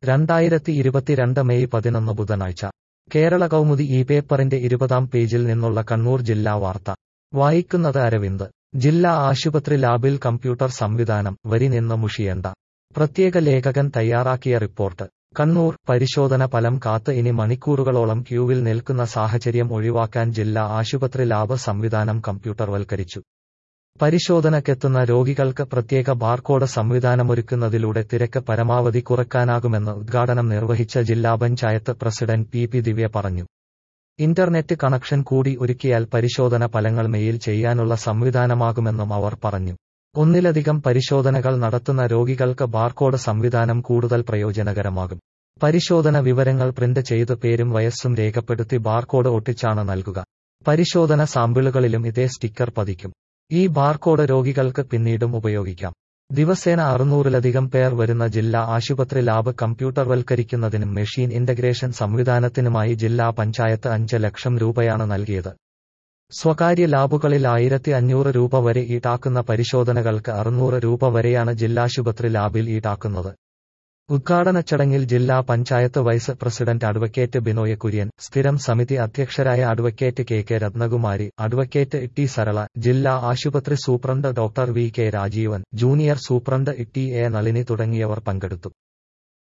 രണ്ടായിരത്തി ഇരുപത്തിരണ്ട് മെയ് പതിനൊന്ന് ബുധനാഴ്ച കേരള കൗമുദി ഈ പേപ്പറിന്റെ ഇരുപതാം പേജിൽ നിന്നുള്ള കണ്ണൂർ ജില്ലാ വാർത്ത വായിക്കുന്നത് അരവിന്ദ് ജില്ലാ ആശുപത്രി ലാബിൽ കമ്പ്യൂട്ടർ സംവിധാനം വരി നിന്ന് മുഷിയണ്ട പ്രത്യേക ലേഖകൻ തയ്യാറാക്കിയ റിപ്പോർട്ട് കണ്ണൂർ പരിശോധന ഫലം കാത്ത് ഇനി മണിക്കൂറുകളോളം ക്യൂവിൽ നിൽക്കുന്ന സാഹചര്യം ഒഴിവാക്കാൻ ജില്ലാ ആശുപത്രി ലാബ് സംവിധാനം കമ്പ്യൂട്ടർവൽക്കരിച്ചു പരിശോധനക്കെത്തുന്ന രോഗികൾക്ക് പ്രത്യേക ബാർകോഡ് സംവിധാനമൊരുക്കുന്നതിലൂടെ തിരക്ക് പരമാവധി കുറയ്ക്കാനാകുമെന്ന് ഉദ്ഘാടനം നിർവഹിച്ച ജില്ലാ panchayat president P P Divya പറഞ്ഞു ഇന്റർനെറ്റ് കണക്ഷൻ കൂടി ഒരുക്കിയാൽ പരിശോധന ഫലങ്ങൾ മെയിൽ ചെയ്യാനുള്ള സംവിധാനമാകുമെന്നും അവർ പറഞ്ഞു ഒന്നിലധികം പരിശോധനകൾ നടത്തുന്ന രോഗികൾക്ക് ബാർകോഡ് സംവിധാനം കൂടുതൽ പ്രയോജനകരമാകും പരിശോധന വിവരങ്ങൾ പ്രിന്റ് ചെയ്ത് പേരും വയസ്സും രേഖപ്പെടുത്തി ബാർകോഡ് ഒട്ടിച്ചാണ് നൽകുക പരിശോധന സാമ്പിളുകളിലും ഇതേ സ്റ്റിക്കർ പതിക്കും ഈ ബാർകോഡ് രോഗികൾക്ക് പിന്നീടും ഉപയോഗിക്കാം ദിവസേന അറുന്നൂറിലധികം പേർ വരുന്ന ജില്ലാ ആശുപത്രി ലാബ് കമ്പ്യൂട്ടർവൽക്കരിക്കുന്നതിനും മെഷീൻ ഇന്റഗ്രേഷൻ സംവിധാനത്തിനുമായി ജില്ലാ പഞ്ചായത്ത് അഞ്ച് ലക്ഷം രൂപയാണ് നൽകിയത് സ്വകാര്യ ലാബുകളിൽ ആയിരത്തി അഞ്ഞൂറ് രൂപ വരെ ഈടാക്കുന്ന പരിശോധനകൾക്ക് അറുന്നൂറ് രൂപ വരെയാണ് ജില്ലാശുപത്രി ലാബിൽ ഈടാക്കുന്നത് ഉദ്ഘാടന ചടങ്ങിൽ ജില്ലാ panchayat vice president advocate Binoy Kurian സ്ഥിരം സമിതി അധ്യക്ഷരായ advocate K K Ratnakumari advocate T Sarala ജില്ലാ ആശുപത്രി superintendent doctor V K Rajeevan junior superintendent T A Nalini തുടങ്ങിയവർ പങ്കെടുത്തു